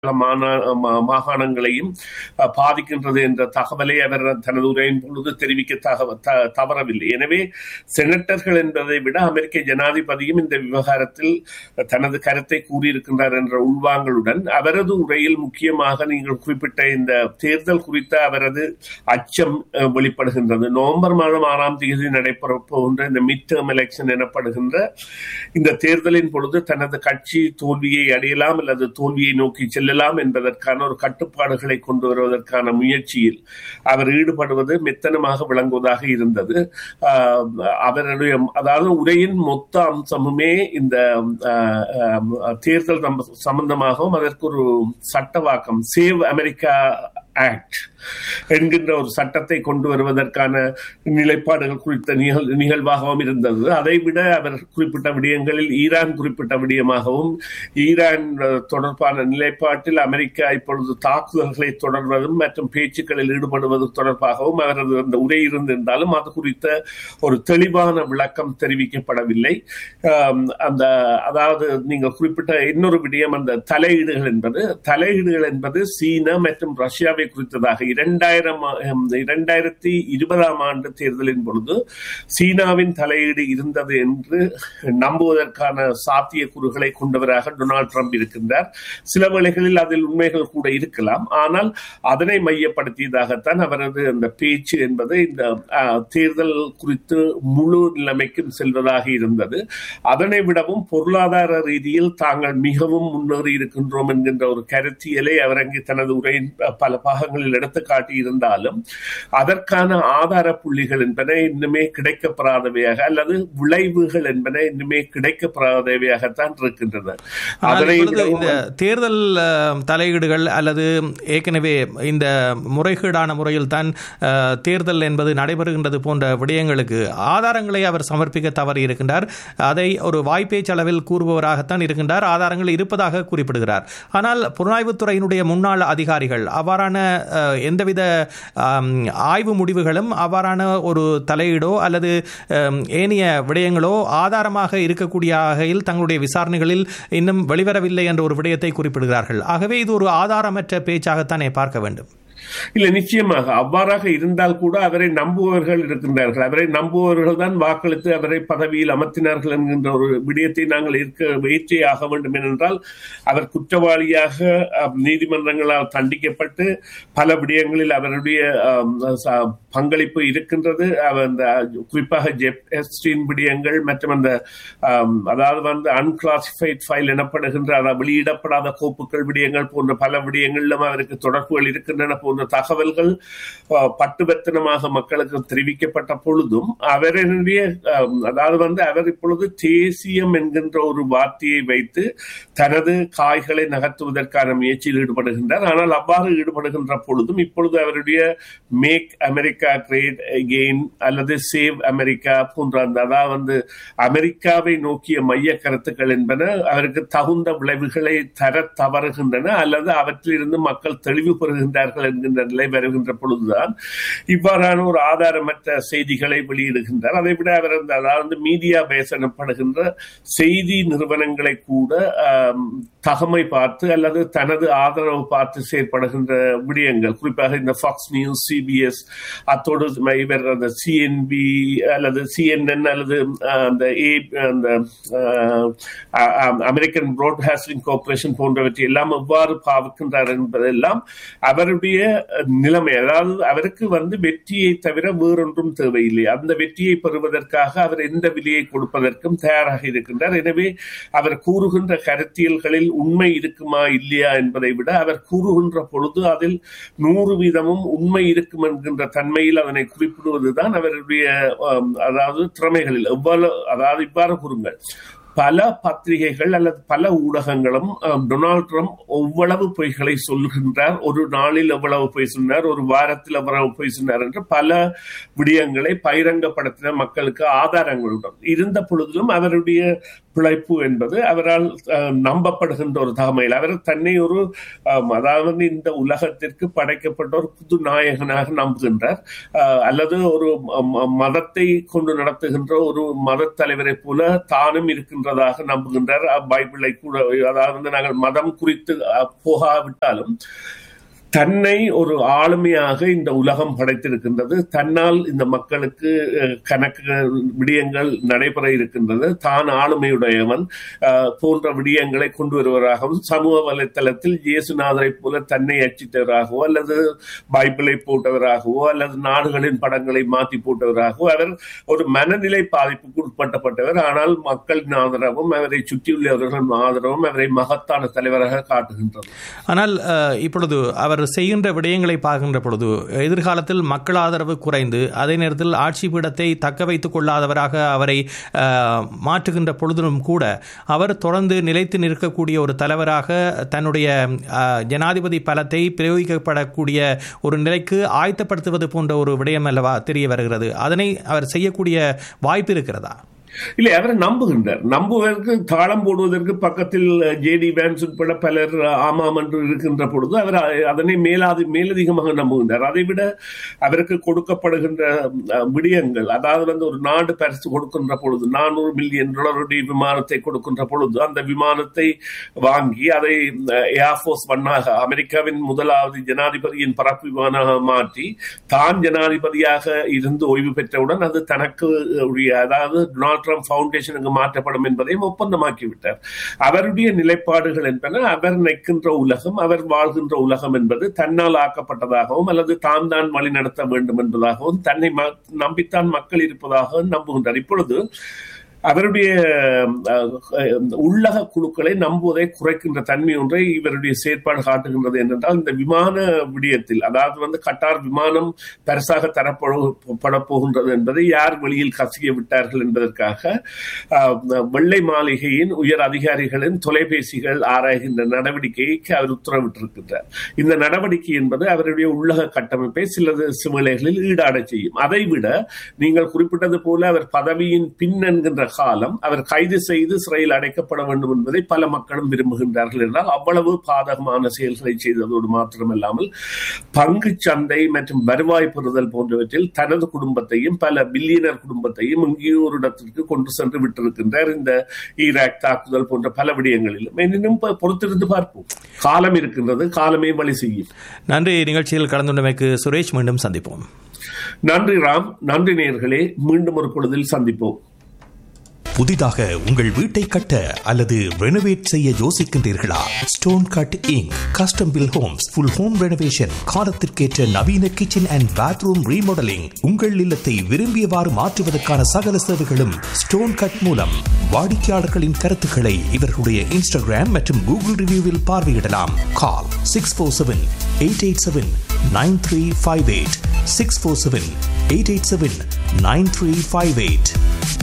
மாகாணங்களையும் பாதிக்கின்றது என்ற தகவலை அவர் தனது உரையின் பொழுது தெரிவிக்க தவறவில்லை எனவே செனட்டர்கள் என்பதை விட அமெரிக்க ஜனாதிபதியும் இந்த விவகாரத்தில் தனது கருத்தை கூறியிருக்கின்றார் என்ற உள்வாங்களுடன் அவரது உரையில் முக்கியமாக நீங்கள் குறிப்பிட்ட இந்த தேர்தல் குறித்த அவரது அச்சம் வெளிப்படுகின்றது நவம்பர் மாதம் ஆறாம் தேதி நடைபெற போகின்ற இந்த மிட் டேர்ம் எலெக்ஷன் எனப்படுகின்ற இந்த தேர்தலின் பொழுது தனது கட்சி தோல்வியை அடையலாம் அல்லது தோல்வியை நோக்கி செல்லலாம் என்பதற்கான ஒரு கட்டுப்பாடுகளை கொண்டு வருவதற்கான முயற்சியில் அவர் ஈடுபடுவது மெத்தனமாக விளங்குவதாக இருந்தது அவருடைய அதாவது உரையின் மொத்த அம்சமுமே இந்த தேர்தல் சம்பந்தமாகவும் அதற்கு ஒரு சட்டவாக்கம் சேவ் அமெரிக்கா ஆக்ட் என்கின்ற ஒரு சட்டத்தை கொண்டு வருவதற்கான நிலைப்பாடுகள் குறித்த நிகழ் நிகழ்வாகவும் இருந்தது அதை விட அவர் குறிப்பிட்ட விடயங்களில் ஈரான் குறிப்பிட்ட விடயமாகவும் ஈரான் தொடர்பான நிலைப்பாட்டில் அமெரிக்கா இப்பொழுது தாக்குதல்களை தொடர்வதும் மற்றும் பேச்சுக்களில் ஈடுபடுவது தொடர்பாகவும் அவரது அந்த உரை இருந்திருந்தாலும் அது குறித்த ஒரு தெளிவான விளக்கம் தெரிவிக்கப்படவில்லை அந்த அதாவது நீங்கள் குறிப்பிட்ட இன்னொரு விடயம் அந்த தலையீடுகள் என்பது தலையீடுகள் என்பது சீனா மற்றும் ரஷ்யாவை குறித்ததாக இரண்டாயிரம் இரண்டாயிரத்தி இருபதாம் ஆண்டு தேர்தலின் பொழுது சீனாவின் தலையீடு இருந்தது என்று நம்புவதற்கான சாத்தியக்கூறுகளை கொண்டவராக டொனால்ட் ட்ரம்ப் இருக்கின்றார் சில வேளைகளில் அதில் உண்மைகள் கூட இருக்கலாம் ஆனால் அதனை மையப்படுத்தியதாகத்தான் அவரது அந்த பேச்சு என்பது இந்த தேர்தல் குறித்து முழு நிலைமைக்கும் செல்வதாக இருந்தது அதனை விடவும் பொருளாதார ரீதியில் தாங்கள் மிகவும் முன்னேறி இருக்கின்றோம் என்கின்ற ஒரு கருத்தியலை அவர் அங்கே தனது உரையின் பல பாகங்களில் எடுத்து காட்டி இருந்தாலும் அதற்கான ஆதார புள்ளிகள் என்பன இன்னுமே கிடைக்கப்பெறாதவையாக அல்லது விளைவுகள் என்பன இன்னுமே கிடைக்கப்பெறாதவையாகத்தான் இருக்கின்றன இந்த தேர்தல் தலையீடுகள் அல்லது ஏற்கனவே இந்த முறைகேடான முறையில் தான் தேர்தல் என்பது நடைபெறுகின்றது போன்ற விடயங்களுக்கு ஆதாரங்களை அவர் சமர்ப்பிக்க தவறி இருக்கின்றார் அதை ஒரு வாய்ப்பேச்சளவில் கூறுபவராகத்தான் இருக்கின்றார் ஆதாரங்கள் இருப்பதாக குறிப்பிடுகிறார் ஆனால் புலனாய்வுத்துறையினுடைய முன்னாள் அதிகாரிகள் அவ்வாறான எந்தவித ஆய்வு முடிவுகளும் அவ்வாறான ஒரு தலையீடோ அல்லது ஏனைய விடயங்களோ ஆதாரமாக இருக்கக்கூடிய வகையில் தங்களுடைய விசாரணைகளில் இன்னும் வெளிவரவில்லை என்ற ஒரு விடயத்தை குறிப்பிடுகிறார்கள் ஆகவே இது ஒரு ஆதாரமற்ற பேச்சாகத்தானே பார்க்க வேண்டும் இல்ல நிச்சயமாக அவ்வாறாக இருந்தால் கூட அவரை நம்புவவர்கள் இருக்கின்றார்கள் அவரை நம்புவவர்கள் தான் வாக்களித்து அவரை பதவியில் அமர்த்தினார்கள் என்கின்ற ஒரு விடயத்தை நாங்கள் இருக்க வெயிற்றே ஆக வேண்டும் என்றால் அவர் குற்றவாளியாக நீதிமன்றங்களால் தண்டிக்கப்பட்டு பல விடயங்களில் அவருடைய பங்களிப்பு இருக்கின்றது அந்த குறிப்பாக ஜெப்ஸ்டின் விடயங்கள் மற்றும் அந்த அதாவது வந்து அன்கிளாசிஃபைட் ஃபைல் எனப்படுகின்ற அதாவது வெளியிடப்படாத கோப்புகள் விடயங்கள் போன்ற பல விடயங்களிலும் அவருக்கு தொடர்புகள் இருக்கின்றன போன்ற தகவல்கள் பட்டுபத்தனமாக மக்களுக்கு தெரிவிக்கப்பட்ட பொழுதும் அவருடைய அதாவது வந்து அவர் இப்பொழுது தேசியம் என்கின்ற ஒரு வார்த்தையை வைத்து தனது காய்களை நகர்த்துவதற்கான முயற்சியில் ஈடுபடுகின்றார் ஆனால் அவ்வாறு ஈடுபடுகின்ற பொழுதும் இப்பொழுது அவருடைய மேக் அமெரிக்கா கிரேட் எகெயின் அல்லது சேவ் அமெரிக்கா போன்ற அந்த அதாவது வந்து அமெரிக்காவை நோக்கிய மைய கருத்துக்கள் என்பன அவருக்கு தகுந்த விளைவுகளை தர தவறுகின்றன அல்லது அவற்றிலிருந்து மக்கள் தெளிவு பெறுகின்றார்கள் என்கின்ற நிலை வருகின்ற பொழுதுதான் இவ்வாறான ஒரு ஆதாரமற்ற செய்திகளை வெளியிடுகின்றார் அதை விட அவர் அந்த அதாவது மீடியா பேஸ் எனப்படுகின்ற செய்தி நிறுவனங்களை கூட தகமை பார்த்து அல்லது தனது ஆதரவு பார்த்து செயற்படுகின்ற விடயங்கள் குறிப்பாக இந்த ஃபாக்ஸ் நியூஸ் சிபிஎஸ் அத்தோடு இவர் அந்த சிஎன்பி அல்லது சிஎன்என் அல்லது அந்த ஏ அந்த அமெரிக்கன் ப்ராட்காஸ்டிங் கார்பரேஷன் போன்றவற்றை எல்லாம் எவ்வாறு பாவிக்கின்றார் என்பதெல்லாம் அவருடைய நிலைமை அதாவது அவருக்கு வந்து வெற்றியை தவிர வேறொன்றும் தேவையில்லை அந்த வெற்றியை பெறுவதற்காக அவர் எந்த விலையை கொடுப்பதற்கும் தயாராக இருக்கின்றார் எனவே அவர் கூறுகின்ற கருத்தியல்களில் உண்மை இருக்குமா இல்லையா என்பதை விட அவர் கூறுகின்ற பொழுது அதில் நூறு வீதமும் உண்மை இருக்கும் என்கின்ற தன்மையில் அதனை குறிப்பிடுவதுதான் அவருடைய அதாவது திறமைகளில் எவ்வளவு அதாவது இவ்வாறு கூறுங்கள் பல பத்திரிகைகள் அல்லது பல ஊடகங்களும் டொனால்ட் ட்ரம்ப் எவ்வளவு பொய்களை சொல்கின்றார் ஒரு நாளில் எவ்வளவு பொய் சொன்னார் ஒரு வாரத்தில் எவ்வளவு பொய் சொன்னார் என்று பல விடயங்களை பகிரங்கப்படுத்தின மக்களுக்கு ஆதாரங்களுடன் இருந்த பொழுதிலும் அவருடைய பிழைப்பு என்பது அவரால் நம்பப்படுகின்ற ஒரு தகமையில் அவர் தன்னை ஒரு அதாவது இந்த உலகத்திற்கு படைக்கப்பட்ட ஒரு புது நாயகனாக நம்புகின்றார் அல்லது ஒரு மதத்தை கொண்டு நடத்துகின்ற ஒரு மத தலைவரை போல தானும் இருக்கின்ற இருக்கின்றதாக நம்புகின்றார் பைபிளை கூட அதாவது நாங்கள் மதம் குறித்து போகாவிட்டாலும் தன்னை ஒரு ஆளுமையாக இந்த உலகம் படைத்திருக்கின்றது தன்னால் இந்த மக்களுக்கு கணக்கு விடயங்கள் நடைபெற இருக்கின்றது தான் ஆளுமையுடையவன் போன்ற விடயங்களை கொண்டு வருவதாகவும் சமூக வலைத்தளத்தில் இயேசுநாதரை போல தன்னை அச்சிட்டவராகவோ அல்லது பைபிளை போட்டவராகவோ அல்லது நாடுகளின் படங்களை மாற்றி போட்டவராகவோ அவர் ஒரு மனநிலை பாதிப்புக்கு உட்பட்டப்பட்டவர் ஆனால் மக்களின் ஆதரவும் அவரை சுற்றியுள்ளவர்களின் ஆதரவும் அவரை மகத்தான தலைவராக காட்டுகின்றது ஆனால் இப்பொழுது அவர் அவர் செய்கின்ற விடயங்களை பார்க்கின்ற பொழுது எதிர்காலத்தில் மக்கள் ஆதரவு குறைந்து அதே நேரத்தில் ஆட்சி பீடத்தை தக்க வைத்துக் கொள்ளாதவராக அவரை மாற்றுகின்ற பொழுதிலும் கூட அவர் தொடர்ந்து நிலைத்து நிற்கக்கூடிய ஒரு தலைவராக தன்னுடைய ஜனாதிபதி பலத்தை பிரயோகிக்கப்படக்கூடிய ஒரு நிலைக்கு ஆயத்தப்படுத்துவது போன்ற ஒரு விடயம் அல்லவா தெரிய வருகிறது அதனை அவர் செய்யக்கூடிய வாய்ப்பு இருக்கிறதா இல்லை அவரை நம்புகின்றார் நம்புவதற்கு தாளம் போடுவதற்கு பக்கத்தில் ஜேடி வேன்ஸ் உட்பட பலர் ஆமாம் என்று இருக்கின்ற பொழுது அவர் அதனை மேலாதி மேலதிகமாக நம்புகின்றார் அதை விட அவருக்கு கொடுக்கப்படுகின்ற விடயங்கள் அதாவது வந்து ஒரு நாடு பரிசு கொடுக்கின்ற பொழுது நானூறு மில்லியன் டாலருடைய விமானத்தை கொடுக்கின்ற பொழுது அந்த விமானத்தை வாங்கி அதை ஏர்ஃபோர்ஸ் பண்ணாக அமெரிக்காவின் முதலாவது ஜனாதிபதியின் பரப்பு விமானமாக மாற்றி தான் ஜனாதிபதியாக இருந்து ஓய்வு பெற்றவுடன் அது தனக்கு உரிய அதாவது டொனால்ட் ட்ரம்ப் ஃபவுண்டேஷனுக்கு மாற்றப்படும் என்பதையும் ஒப்பந்தமாக்கிவிட்டார் அவருடைய நிலைப்பாடுகள் என்பன அவர் நிற்கின்ற உலகம் அவர் வாழ்கின்ற உலகம் என்பது தன்னால் ஆக்கப்பட்டதாகவும் அல்லது தான் தான் வழி நடத்த வேண்டும் என்பதாகவும் தன்னை நம்பித்தான் மக்கள் இருப்பதாகவும் நம்புகின்றார் இப்பொழுது அவருடைய உள்ளக குழுக்களை நம்புவதை குறைக்கின்ற தன்மை ஒன்றை இவருடைய செயற்பாடு காட்டுகின்றது என்றால் இந்த விமான விடயத்தில் அதாவது வந்து கட்டார் விமானம் பரிசாக தரப்பட போகின்றது என்பதை யார் வெளியில் கசிய விட்டார்கள் என்பதற்காக வெள்ளை மாளிகையின் உயர் அதிகாரிகளின் தொலைபேசிகள் ஆராய்கின்ற நடவடிக்கைக்கு அவர் உத்தரவிட்டிருக்கின்றார் இந்த நடவடிக்கை என்பது அவருடைய உள்ளக கட்டமைப்பை சில சிமலைகளில் ஈடாட செய்யும் அதை விட நீங்கள் குறிப்பிட்டது போல அவர் பதவியின் பின் என்கின்ற காலம் அவர் கைது செய்து சிறையில் அடைக்கப்பட வேண்டும் என்பதை பல மக்களும் விரும்புகின்றார்கள் என்றால் அவ்வளவு பாதகமான செயல்களை செய்ததோடு மாத்திரமல்லாமல் பங்கு சந்தை மற்றும் வருவாய் பெறுதல் போன்றவற்றில் தனது குடும்பத்தையும் பல பில்லியனர் குடும்பத்தையும் இங்கே ஒரு இடத்திற்கு கொண்டு சென்று விட்டிருக்கின்றார் இந்த ஈராக் தாக்குதல் போன்ற பல விடயங்களிலும் எனினும் பொறுத்திருந்து பார்ப்போம் காலம் இருக்கின்றது காலமே வழி செய்யும் நன்றி நிகழ்ச்சியில் கலந்துள்ளமைக்கு சுரேஷ் மீண்டும் சந்திப்போம் நன்றி ராம் நன்றி நேர்களே மீண்டும் ஒரு பொழுதில் சந்திப்போம் புதிதாக உங்கள் வீட்டை கட்ட அல்லது ரெனோவேட் செய்ய யோசிக்கின்றீர்களா stone cut inc custom built homes full home renovation காலத்திற்கேற்ற நவீன கிச்சன் அண்ட் பாத்ரூம் ரீமாடலிங் உங்கள் இல்லத்தை விரும்பியவாறு மாற்றுவதற்கான சகல சேவைகளும் ஸ்டோன் கட் மூலம் வாடிக்கையாளர்களின் கருத்துக்களை இவர்களுடைய இன்ஸ்டாகிராம் மற்றும் கூகுள் ரிவ்யூவில் பார்வையிடலாம் call six four seven eight eight seven nine three five eight six four seven eight eight seven nine three five eight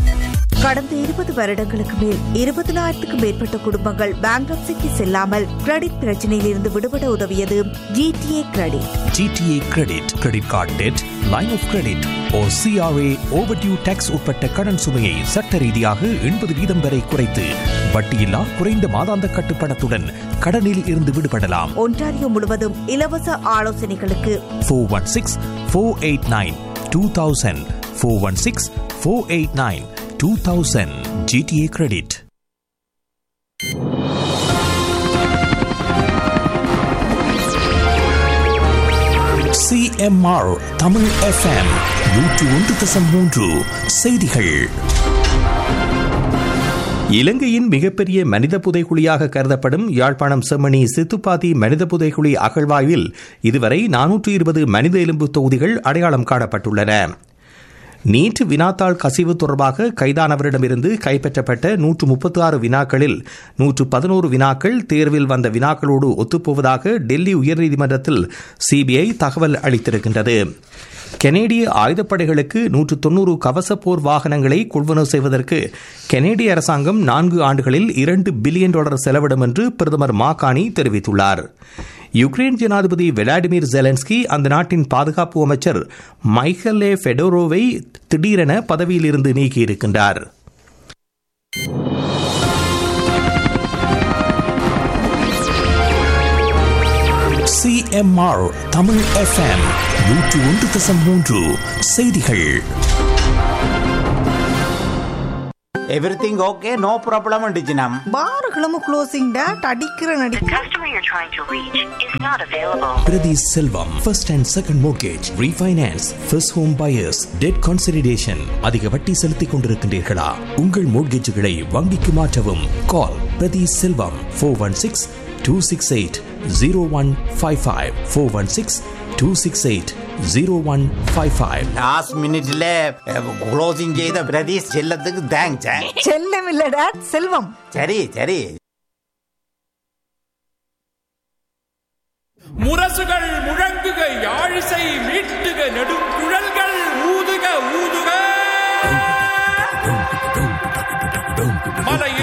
கடந்த இருபது வருடங்களுக்கு மேல் இருபதனாயிரத்துக்கும் மேற்பட்ட குடும்பங்கள் பேங்க்ரப்சிக்கு செல்லாமல் கிரெடிட் பிரச்சனையில் இருந்து விடுபட உதவியது GTA credit GTA credit credit card debt line of credit or CRA overdue taxes உட்பட்ட கடன் சுமையை சட்ட ரீதியாக எண்பது வீதம் வரை குறைத்து வட்டியில்லா குறைந்த மாதாந்த கட்டுப்பணத்துடன் கடனில் இருந்து விடுபடலாம் ஒன்டாரியோ முழுவதும் இலவச ஆலோசனைகளுக்கு four one six four eight nine two thousand four one six four eight nine 2000 GTA credit. CMR Tamil FM நூற்று ஒன்று தசம் மூன்று செய்திகள் இலங்கையின் மிகப்பெரிய மனித புதைக்குழியாக கருதப்படும் யாழ்ப்பாணம் செம்மணி சித்துப்பாத்தி மனித புதைக்குழி அகழ்வாய்வில் இதுவரை நானூற்று இருபது மனித எலும்பு தொகுதிகள் அடையாளம் காணப்பட்டுள்ளன நீட் வினாத்தாள் கசிவு தொடர்பாக கைதானவரிடமிருந்து கைப்பற்றப்பட்ட நூற்று முப்பத்தி ஆறு வினாக்களில் நூற்று பதினோரு வினாக்கள் தேர்வில் வந்த வினாக்களோடு ஒத்துப்போவதாக டெல்லி உயர்நீதிமன்றத்தில் சிபிஐ தகவல் அளித்திருக்கின்றது கெனேடிய ஆயுதப்படைகளுக்கு நூற்று தொன்னூறு கவச போர் வாகனங்களை கொள்வனவு செய்வதற்கு கெனேடிய அரசாங்கம் நான்கு ஆண்டுகளில் இரண்டு பில்லியன் டாலர் செலவிடும் என்று பிரதமர் மாகாணி தெரிவித்துள்ளார் யுக்ரைன் ஜனாதிபதி விளாடிமிர் ஜெலன்ஸ்கி அந்த நாட்டின் பாதுகாப்பு அமைச்சர் மைக்கேலே ஃபெடோரோவை திடீரென பதவியிலிருந்து நீக்கியிருக்கின்றார் சிஎம்ஆர் தமிழ் எஃப்எம் நூற்று ஒன்று தசம் மூன்று செய்திகள் எவ்ரிதிங் ஓகே நோ ப்ராப்ளம் டிஜினம் பார்களும் க்ளோசிங் டேட் அடிக்கிற நடி The customer you're trying to reach is not available. Priti Selvam, first and second mortgage, refinance, first home buyers, debt consolidation. அதிக வட்டி செலுத்திக் கொண்டிருக்கின்றீர்களா உங்கள் மோட்கேஜுகளை வங்கிக்கு மாற்றவும் call Prathi Selvam four one six two six eight zero one five five four one six two six eight zero one five five last மினிட்ல closing செய்த பிரதீஷ் செல்லத்துக்கு thanks செல்லம் இல்ல டேட் செல்வம் சரி சரி முரசுகள் முழங்குக யாழிசை மீட்டுக நெடுங்குழல்கள் ஊதுக ஊதுக மலை